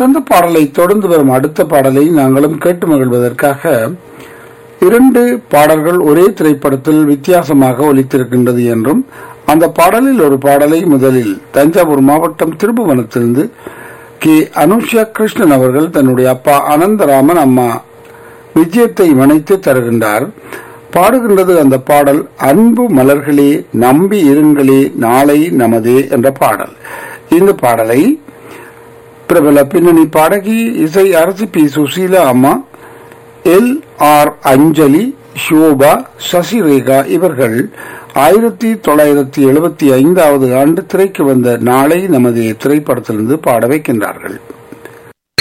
தந்த பாடலை தொடர்ந்து வரும் அடுத்த பாடலை நாங்களும் கேட்டு மகிழ்வதற்காக இரண்டு பாடல்கள் ஒரே திரைப்படத்தில் வித்தியாசமாக ஒலித்திருக்கின்றது என்றும் அந்த பாடலில் ஒரு பாடலை முதலில் தஞ்சாவூர் மாவட்டம் திருப்புவனத்திலிருந்து கே அனுஷா கிருஷ்ணன் அவர்கள் தன்னுடைய அப்பா அனந்தராமன் அம்மா விஜயத்தை இணைத்து தருகின்றார் பாடுகின்றது அந்த பாடல் அன்பு மலர்களே நம்பி இருங்களே நாளை நமதே என்ற பாடல் இந்த பாடலை பிரபல பின்னணி பாடகி இசை அரசு பி சுசீலா அம்மா எல் ஆர் அஞ்சலி ஷோபா சசிரேகா இவர்கள் ஆயிரத்தி தொள்ளாயிரத்தி எழுபத்தி ஐந்தாவது ஆண்டு திரைக்கு வந்த நாளை நமது திரைப்படத்திலிருந்து பாட வைக்கின்றார்கள்